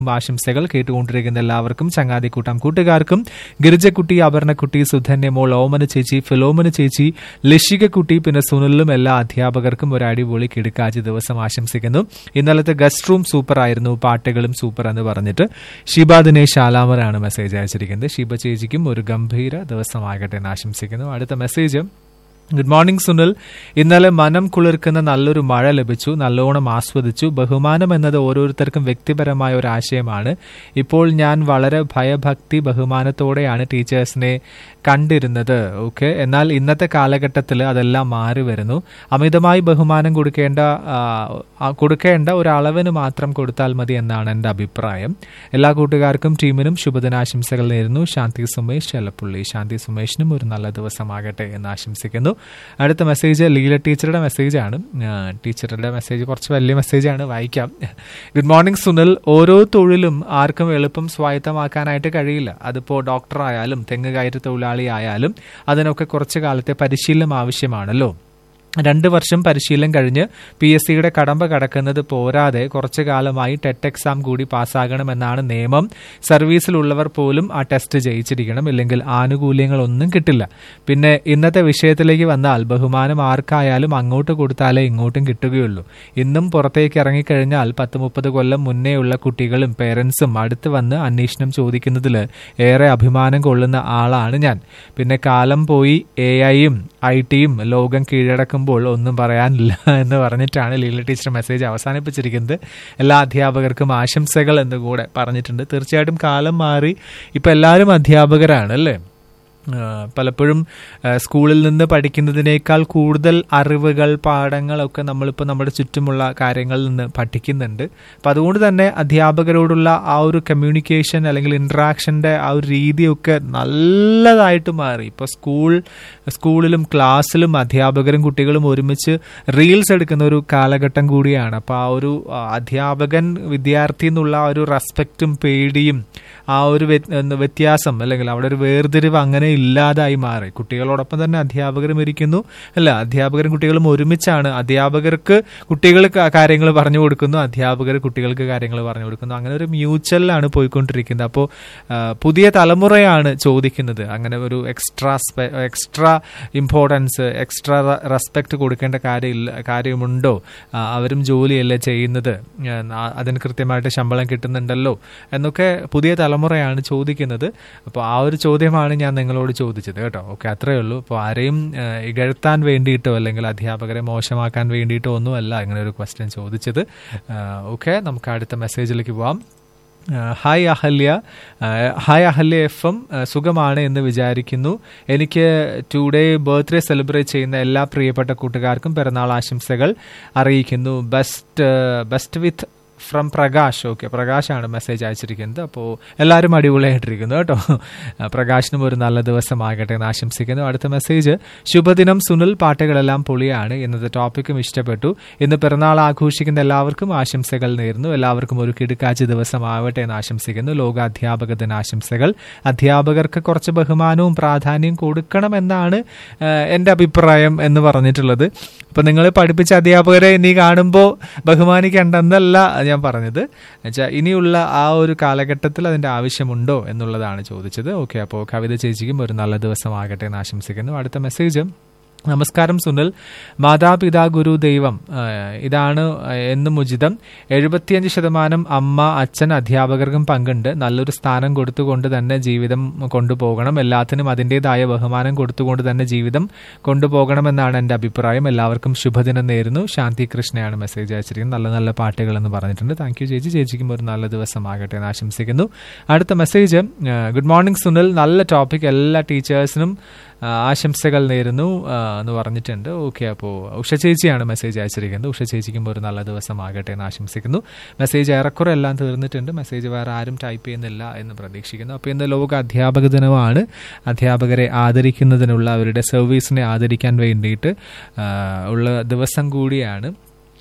ആശംസകൾ കേട്ടുകൊണ്ടിരിക്കുന്ന എല്ലാവർക്കും ചങ്ങാതിക്കൂട്ടം കൂട്ടുകാർക്കും ഗിരിജക്കുട്ടി അപർണക്കുട്ടി സുധന്യമോൾ ഓമന ചേച്ചി ഫിലോമന ചേച്ചി ലഷികക്കുട്ടി പിന്നെ സുനിലും എല്ലാ അധ്യാപകർക്കും ഒരു അടിപൊളി കിടക്കാഴ്ച ദിവസം ആശംസിക്കുന്നു ഇന്നലത്തെ ഗസ്റ്റ് റൂം സൂപ്പർ ആയിരുന്നു പാട്ടുകളും സൂപ്പർ എന്ന് പറഞ്ഞിട്ട് ഷിബ ദിനേശ് ആലാമറാണ് മെസ്സേജ് അയച്ചിരിക്കുന്നത് ഷിബ ചേച്ചിക്കും ഒരു ഗംഭീര ദിവസമാകട്ടെ എന്ന് ആശംസിക്കുന്നു അടുത്ത മെസ്സേജ് ഗുഡ് മോർണിംഗ് സുനിൽ ഇന്നലെ മനം കുളിർക്കുന്ന നല്ലൊരു മഴ ലഭിച്ചു നല്ലോണം ആസ്വദിച്ചു ബഹുമാനം എന്നത് ഓരോരുത്തർക്കും വ്യക്തിപരമായ ഒരു ആശയമാണ് ഇപ്പോൾ ഞാൻ വളരെ ഭയഭക്തി ബഹുമാനത്തോടെയാണ് ടീച്ചേഴ്സിനെ കണ്ടിരുന്നത് ഓക്കെ എന്നാൽ ഇന്നത്തെ കാലഘട്ടത്തിൽ അതെല്ലാം മാറി വരുന്നു അമിതമായി ബഹുമാനം കൊടുക്കേണ്ട ആ, ആ, കൊടുക്കേണ്ട ഒരു അളവിന് മാത്രം കൊടുത്താൽ മതി എന്നാണ് എൻ്റെ അഭിപ്രായം എല്ലാ കൂട്ടുകാർക്കും ടീമിനും ശുഭദിനാശംസകൾ നേരുന്നു ശാന്തി സുമേഷ് ചെല്ലപ്പുള്ളി ശാന്തി സുമേഷിനും ഒരു നല്ല ദിവസമാകട്ടെ എന്ന് ആശംസിക്കുന്നു അടുത്ത മെസ്സേജ് ലീല ടീച്ചറുടെ മെസ്സേജാണ് ആ, ടീച്ചറുടെ മെസ്സേജ് കുറച്ച് വലിയ മെസ്സേജാണ് വായിക്കാം ഗുഡ് മോർണിംഗ് സുനിൽ ഓരോ തൊഴിലും ആർക്കും എളുപ്പം സ്വായത്തമാക്കാനായിട്ട് കഴിയില്ല അതിപ്പോൾ ഡോക്ടർ ആയാലും തെങ്ങ് കയറ്റ് തൊഴിലാളി ആയാലും അതിനൊക്കെ കുറച്ച് കാലത്തെ പരിശീലനം ആവശ്യമാണല്ലോ രണ്ട് വർഷം പരിശീലനം കഴിഞ്ഞ് പി എസ് സിയുടെ കടമ്പ കടക്കുന്നത് പോരാതെ കുറച്ചു കാലമായി ടെറ്റ് എക്സാം കൂടി പാസ്സാകണമെന്നാണ് നിയമം സർവീസിലുള്ളവർ പോലും ആ ടെസ്റ്റ് ജയിച്ചിരിക്കണം ഇല്ലെങ്കിൽ ആനുകൂല്യങ്ങളൊന്നും കിട്ടില്ല പിന്നെ ഇന്നത്തെ വിഷയത്തിലേക്ക് വന്നാൽ ബഹുമാനം ആർക്കായാലും അങ്ങോട്ട് കൊടുത്താലേ ഇങ്ങോട്ടും കിട്ടുകയുള്ളൂ ഇന്നും പുറത്തേക്ക് ഇറങ്ങിക്കഴിഞ്ഞാൽ പത്ത് മുപ്പത് കൊല്ലം മുന്നേയുള്ള കുട്ടികളും പേരൻസും അടുത്ത് വന്ന് അന്വേഷണം ചോദിക്കുന്നതിൽ ഏറെ അഭിമാനം കൊള്ളുന്ന ആളാണ് ഞാൻ പിന്നെ കാലം പോയി എ ഐയും ഐ ടിയും ലോകം കീഴടക്കുമ്പോൾ ഒന്നും പറയാനില്ല എന്ന് പറഞ്ഞിട്ടാണ് ലീല ടീച്ചർ മെസ്സേജ് അവസാനിപ്പിച്ചിരിക്കുന്നത് എല്ലാ അധ്യാപകർക്കും ആശംസകൾ എന്ന് കൂടെ പറഞ്ഞിട്ടുണ്ട് തീർച്ചയായിട്ടും കാലം മാറി ഇപ്പം എല്ലാവരും അധ്യാപകരാണ് അല്ലേ ആ, പലപ്പോഴും ആ, സ്കൂളിൽ നിന്ന് പഠിക്കുന്നതിനേക്കാൾ കൂടുതൽ അറിവുകൾ പാഠങ്ങളൊക്കെ നമ്മളിപ്പോൾ നമ്മുടെ ചുറ്റുമുള്ള കാര്യങ്ങളിൽ നിന്ന് പഠിക്കുന്നുണ്ട് അപ്പം അതുകൊണ്ട് തന്നെ അധ്യാപകരോടുള്ള ആ ഒരു കമ്മ്യൂണിക്കേഷൻ അല്ലെങ്കിൽ ഇൻട്രാക്ഷൻ്റെ ആ ഒരു രീതിയൊക്കെ നല്ലതായിട്ട് മാറി ഇപ്പോൾ സ്കൂൾ സ്കൂളിലും ക്ലാസ്സിലും അധ്യാപകരും കുട്ടികളും ഒരുമിച്ച് റീൽസ് എടുക്കുന്ന ഒരു കാലഘട്ടം കൂടിയാണ് അപ്പോൾ ആ ഒരു ആ, അധ്യാപകൻ വിദ്യാർത്ഥി എന്നുള്ള ആ ഒരു റെസ്പെക്റ്റും പേടിയും ആ ഒരു വ്യ- എന്ത് വ്യത്യാസം അല്ലെങ്കിൽ അവിടെ ഒരു വേർതിരിവ് അങ്ങനെ ഇല്ലാതായി മാറി കുട്ടികളോടൊപ്പം തന്നെ അധ്യാപകരും ഇരിക്കുന്നു അല്ല അധ്യാപകരും കുട്ടികളും ഒരുമിച്ചാണ് അധ്യാപകർക്ക് കുട്ടികൾക്ക് കാര്യങ്ങൾ പറഞ്ഞു കൊടുക്കുന്നു അധ്യാപകർ കുട്ടികൾക്ക് കാര്യങ്ങൾ പറഞ്ഞു കൊടുക്കുന്നു അങ്ങനെ ഒരു മ്യൂച്വലാണ് പോയിക്കൊണ്ടിരിക്കുന്നത് അപ്പോൾ പുതിയ തലമുറയാണ് ചോദിക്കുന്നത് അങ്ങനെ ഒരു extra extra importance extra respect കൊടുക്കേണ്ട കാര്യമില്ല കാര്യമുണ്ടോ ആ, അവരും ജോലിയല്ലേ ചെയ്യുന്നത് ആ, അതിന് കൃത്യമായിട്ട് ശമ്പളം കിട്ടുന്നുണ്ടല്ലോ എന്നൊക്കെ പുതിയ തലമുറയാണ് ചോദിക്കുന്നത് അപ്പോൾ ആ ഒരു ചോദ്യമാണ് ഞാൻ നിങ്ങളോട് ചോദിച്ചത് കേട്ടോ ഓക്കെ അത്രയേ ഉള്ളൂ അപ്പോൾ ആരെയും ആ, ഇകഴ്ത്താൻ വേണ്ടിയിട്ടോ അല്ലെങ്കിൽ അധ്യാപകരെ മോശമാക്കാൻ വേണ്ടിയിട്ടോ ഒന്നുമല്ല ഇങ്ങനെ ഒരു ക്വസ്റ്റ്യൻ ചോദിച്ചത് ഓക്കെ നമുക്ക് അടുത്ത മെസ്സേജിലേക്ക് പോവാം ആ, ഹായ് അഹല്യ ആ, ഹായ് അഹല്യ എഫ് എം ആ, സുഖമാണ് എന്ന് വിചാരിക്കുന്നു എനിക്ക് ടുഡേ ബർത്ത്ഡേ സെലിബ്രേറ്റ് ചെയ്യുന്ന എല്ലാ പ്രിയപ്പെട്ട കൂട്ടുകാർക്കും പിറന്നാൾ ആശംസകൾ അറിയിക്കുന്നു best best with from Prakash okay പ്രകാശാണ് മെസ്സേജ് അയച്ചിരിക്കുന്നത് അപ്പോൾ എല്ലാവരും അടിപൊളിയായിട്ടിരിക്കുന്നു കേട്ടോ ആ, പ്രകാശിനും ഒരു നല്ല ദിവസമാകട്ടെ എന്ന് ആശംസിക്കുന്നു അടുത്ത മെസ്സേജ് ശുഭദിനം സുനിൽ പാട്ടുകളെല്ലാം പൊളിയാണ് ഇന്നത്തെ ടോപ്പിക്കും ഇഷ്ടപ്പെട്ടു ഇന്ന് പിറന്നാൾ ആഘോഷിക്കുന്ന എല്ലാവർക്കും ആശംസകൾ നേരുന്നു എല്ലാവർക്കും ഒരു കിടുക്കാച്ചി ദിവസമാവട്ടെ എന്ന് ആശംസിക്കുന്നു ലോക അധ്യാപക ദിനാശംസകൾ അധ്യാപകർക്ക് കുറച്ച് ബഹുമാനവും പ്രാധാന്യം കൊടുക്കണമെന്നാണ് ആ, എൻ്റെ അഭിപ്രായം എന്ന് പറഞ്ഞിട്ടുള്ളത് അപ്പൊ നിങ്ങൾ പഠിപ്പിച്ച അധ്യാപകരെ ഇനി കാണുമ്പോൾ ബഹുമാനിക്കേണ്ടെന്നല്ല ഞാൻ പറഞ്ഞത് എന്നുവെച്ചാൽ ഇനിയുള്ള ആ ഒരു കാലഘട്ടത്തിൽ അതിന്റെ ആവശ്യമുണ്ടോ എന്നുള്ളതാണ് ചോദിച്ചത് ഓക്കെ അപ്പോൾ കവിത ചേച്ചിക്കും ഒരു നല്ല ദിവസമാകട്ടെ എന്ന് ആശംസിക്കുന്നു അടുത്ത മെസ്സേജ് നമസ്കാരം സുനിൽ മാതാപിതാ ഗുരു ദൈവം ആ, ഇതാണ് എന്നും ഉചിതം എഴുപത്തിയഞ്ച് ശതമാനം അമ്മ അച്ഛൻ അധ്യാപകർക്കും പങ്കുണ്ട് നല്ലൊരു സ്ഥാനം കൊടുത്തുകൊണ്ട് തന്നെ ജീവിതം കൊണ്ടുപോകണം എല്ലാത്തിനും അതിൻ്റെതായ ബഹുമാനം കൊടുത്തുകൊണ്ട് തന്നെ ജീവിതം കൊണ്ടുപോകണമെന്നാണ് എൻ്റെ അഭിപ്രായം എല്ലാവർക്കും ശുഭദിനം നേരുന്നു ശാന്തി കൃഷ്ണയാണ് മെസ്സേജ് അയച്ചിരിക്കുന്നത് നല്ല നല്ല പാട്ടുകൾ എന്ന് പറഞ്ഞിട്ടുണ്ട് താങ്ക് യു ചേച്ചി ചേച്ചിക്കും ഒരു നല്ല ദിവസമാകട്ടെ എന്ന് ആശംസിക്കുന്നു അടുത്ത മെസ്സേജ് ഗുഡ് മോർണിംഗ് സുനിൽ നല്ല ടോപ്പിക് എല്ലാ ടീച്ചേഴ്സിനും ആ, ആശംസകൾ നേരുന്നു ആ, എന്ന് പറഞ്ഞിട്ടുണ്ട് ഓക്കെ അപ്പോൾ ഉഷ ചേച്ചിയാണ് മെസ്സേജ് അയച്ചിരിക്കുന്നത് ഉഷ ചേച്ചിക്കും ഒരു നല്ല ദിവസമാകട്ടെ എന്ന് ആശംസിക്കുന്നു മെസ്സേജ് ഏറെക്കുറെ എല്ലാം തീർന്നിട്ടുണ്ട് മെസ്സേജ് വേറെ ആരും ടൈപ്പ് ചെയ്യുന്നില്ല എന്ന് പ്രതീക്ഷിക്കുന്നു അപ്പോൾ ഇന്ന് ലോക അധ്യാപക ദിനമാണ് അധ്യാപകരെ ആദരിക്കുന്നതിനുള്ള അവരുടെ സർവീസിനെ ആദരിക്കാൻ വേണ്ടിയിട്ട് ആ, ഉള്ള ദിവസം കൂടിയാണ്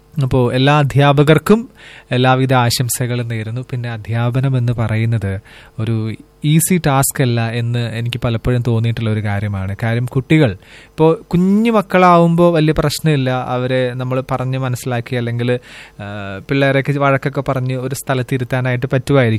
അപ്പോൾ എല്ലാ അധ്യാപകർക്കും എല്ലാവിധ ആശംസകളും നേരുന്നു പിന്നെ അധ്യാപനം എന്ന് പറയുന്നത് ഒരു ഈസി ടാസ്ക് അല്ല എന്ന് എനിക്ക് പലപ്പോഴും തോന്നിയിട്ടുള്ള ഒരു കാര്യമാണ് കാര്യം കുട്ടികൾ ഇപ്പോൾ കുഞ്ഞു മക്കളാവുമ്പോൾ വലിയ പ്രശ്നമില്ല അവരെ നമ്മൾ പറഞ്ഞ് മനസ്സിലാക്കി അല്ലെങ്കിൽ ആ, പിള്ളേരൊക്കെ വഴക്കൊക്കെ പറഞ്ഞ് ഒരു സ്ഥലത്ത് ഇരുത്താനായിട്ട് പറ്റുമായിരിക്കും